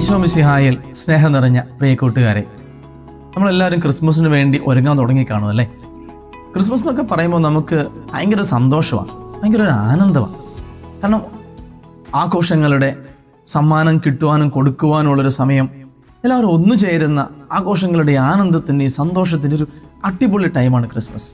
ഈശോ മിശിഹായിൽ സ്നേഹം നിറഞ്ഞ പ്രിയ കൂട്ടുകാരെ നമ്മളെല്ലാവരും ക്രിസ്മസിന് വേണ്ടി ഒരുങ്ങാൻ തുടങ്ങിക്കാണും അല്ലേ ക്രിസ്മസ് എന്നൊക്കെ പറയുമ്പോൾ നമുക്ക് ഭയങ്കര സന്തോഷമാണ് ഭയങ്കര ഒരു ആനന്ദമാണ് കാരണം ആഘോഷങ്ങളുടെ സമ്മാനം കിട്ടുവാനും കൊടുക്കുവാനുള്ളൊരു സമയം എല്ലാവരും ഒന്നു ചേരുന്ന ആഘോഷങ്ങളുടെ ആനന്ദത്തിൻ്റെ ഈ സന്തോഷത്തിൻ്റെ ഒരു അടിപൊളി ടൈമാണ് ക്രിസ്മസ്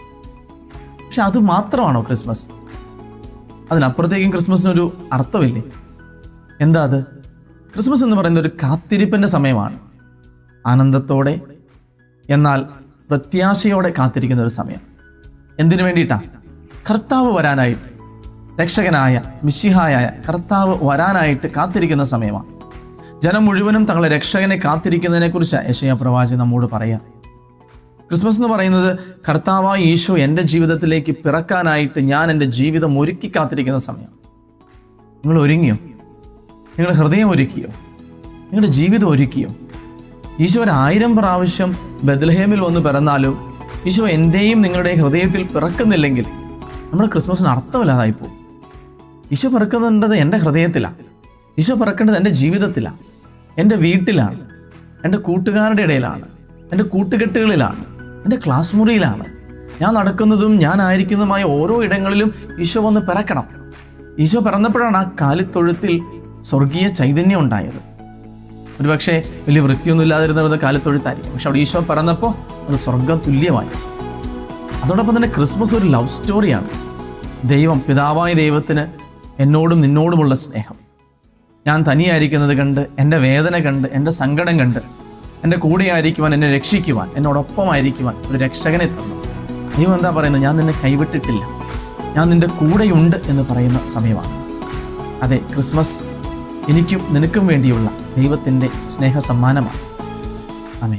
പക്ഷെ അത് മാത്രമാണോ ക്രിസ്മസ് അതിനപ്പുറത്തേക്കും ക്രിസ്മസിനൊരു അർത്ഥമില്ലേ എന്താ അത് ക്രിസ്മസ് എന്ന് പറയുന്ന ഒരു കാത്തിരിപ്പിൻ്റെ സമയമാണ് ആനന്ദത്തോടെ എന്നാൽ പ്രത്യാശയോടെ കാത്തിരിക്കുന്ന ഒരു സമയം എന്തിനു വേണ്ടിയിട്ടാ കർത്താവ് വരാനായിട്ട് രക്ഷകനായ മിശിഹായായ കർത്താവ് വരാനായിട്ട് കാത്തിരിക്കുന്ന സമയമാണ് ജനം മുഴുവനും തങ്ങളെ രക്ഷകനെ കാത്തിരിക്കുന്നതിനെ കുറിച്ച് യശയ പ്രവാചകൻ നമ്മോട് പറയാം ക്രിസ്മസ് എന്ന് പറയുന്നത് കർത്താവായ ഈശോ എൻ്റെ ജീവിതത്തിലേക്ക് പിറക്കാനായിട്ട് ഞാൻ എൻ്റെ ജീവിതം ഒരുക്കി കാത്തിരിക്കുന്ന സമയം നിങ്ങൾ ഒരുങ്ങിയോ നിങ്ങളുടെ ഹൃദയം ഒരുക്കിയോ നിങ്ങളുടെ ജീവിതം ഒരുക്കിയോ ഈശോ ഒരു ആയിരം പ്രാവശ്യം ബദൽഹേമിൽ വന്ന് പിറന്നാലും ഈശോ എൻ്റെയും നിങ്ങളുടെയും ഹൃദയത്തിൽ പിറക്കുന്നില്ലെങ്കിൽ നമ്മുടെ ക്രിസ്മസിന് അർത്ഥമില്ലാതായി പോകും ഈശോ പിറക്കുന്നുണ്ടത് എൻ്റെ ഹൃദയത്തിലാണ് ഈശോ പിറക്കേണ്ടത് എൻ്റെ ജീവിതത്തിലാണ് എൻ്റെ വീട്ടിലാണ് എൻ്റെ കൂട്ടുകാരുടെ ഇടയിലാണ് എൻ്റെ കൂട്ടുകെട്ടുകളിലാണ് എൻ്റെ ക്ലാസ് മുറിയിലാണ് ഞാൻ നടക്കുന്നതും ഞാൻ ആയിരിക്കുന്നതുമായ ഓരോ ഇടങ്ങളിലും ഈശോ വന്ന് പിറക്കണം ഈശോ പിറന്നപ്പോഴാണ് ആ കാലിത്തൊഴുത്തിൽ സ്വർഗീയ ചൈതന്യം ഉണ്ടായത് ഒരുപക്ഷെ വലിയ വൃത്തിയൊന്നും ഇല്ലാതിരുന്ന കാലിത്തൊഴുത്തായിരിക്കും പക്ഷെ അവിടെ ഈശോ പിറന്നപ്പോൾ അത് സ്വർഗം തുല്യമായി അതോടൊപ്പം തന്നെ ക്രിസ്മസ് ഒരു ലവ് സ്റ്റോറിയാണ് ദൈവം പിതാവായ ദൈവത്തിന് എന്നോടും നിന്നോടുമുള്ള സ്നേഹം ഞാൻ തനിയായിരിക്കുന്നത് കണ്ട് എൻ്റെ വേദന കണ്ട് എൻ്റെ സങ്കടം കണ്ട് എൻ്റെ കൂടെയായിരിക്കുവാൻ എന്നെ രക്ഷിക്കുവാൻ എന്നോടൊപ്പമായിരിക്കുവാൻ ഒരു രക്ഷകനെ തന്നു ദൈവം എന്താ പറയുന്നത് ഞാൻ നിന്നെ കൈവിട്ടിട്ടില്ല ഞാൻ നിന്റെ കൂടെയുണ്ട് എന്ന് പറയുന്ന സമയമാണ് അതെ ക്രിസ്മസ് എനിക്കും നിനക്കും വേണ്ടിയുള്ള ദൈവത്തിൻ്റെ സ്നേഹ സമ്മാനമാണ് ആമേൻ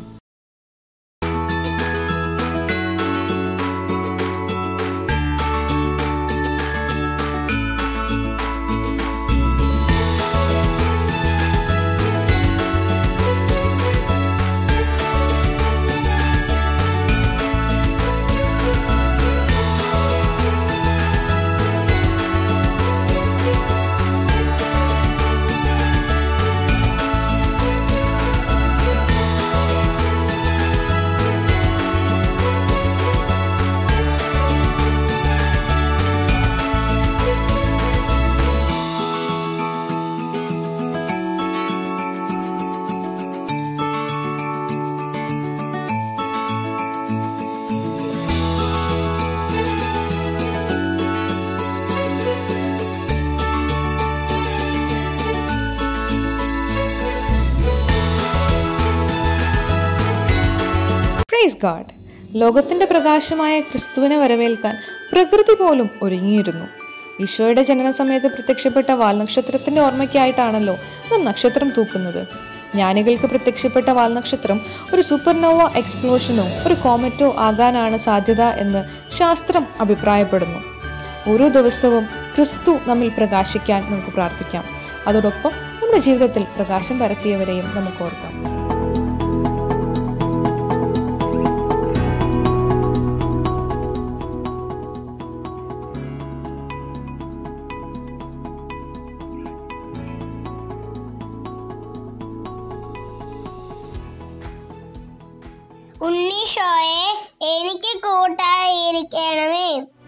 പ്രൈസ് ഗാഡ് ലോകത്തിന്റെ പ്രകാശമായ ക്രിസ്തുവിനെ വരവേൽക്കാൻ പ്രകൃതി പോലും ഒരുങ്ങിയിരുന്നു ഈശോയുടെ ജനന സമയത്ത് പ്രത്യക്ഷപ്പെട്ട വാൽനക്ഷത്രത്തിന്റെ ഓർമ്മയ്ക്കായിട്ടാണല്ലോ നാം നക്ഷത്രം തൂക്കുന്നത് ജ്ഞാനികൾക്ക് പ്രത്യക്ഷപ്പെട്ട വാൽനക്ഷത്രം ഒരു സൂപ്പർനോവ എക്സ്പ്ലോഷനോ ഒരു കോമറ്റോ ആകാനാണ് സാധ്യത എന്ന് ശാസ്ത്രം അഭിപ്രായപ്പെടുന്നു ഓരോ ദിവസവും ക്രിസ്തു നമ്മിൽ പ്രകാശിക്കാൻ നമുക്ക് പ്രാർത്ഥിക്കാം അതോടൊപ്പം നമ്മുടെ ജീവിതത്തിൽ പ്രകാശം പരത്തിയവരെയും നമുക്ക് ഓർക്കാം ഉണ്ണീഷോയെ എനിക്ക് കൂട്ടായിരിക്കണമേ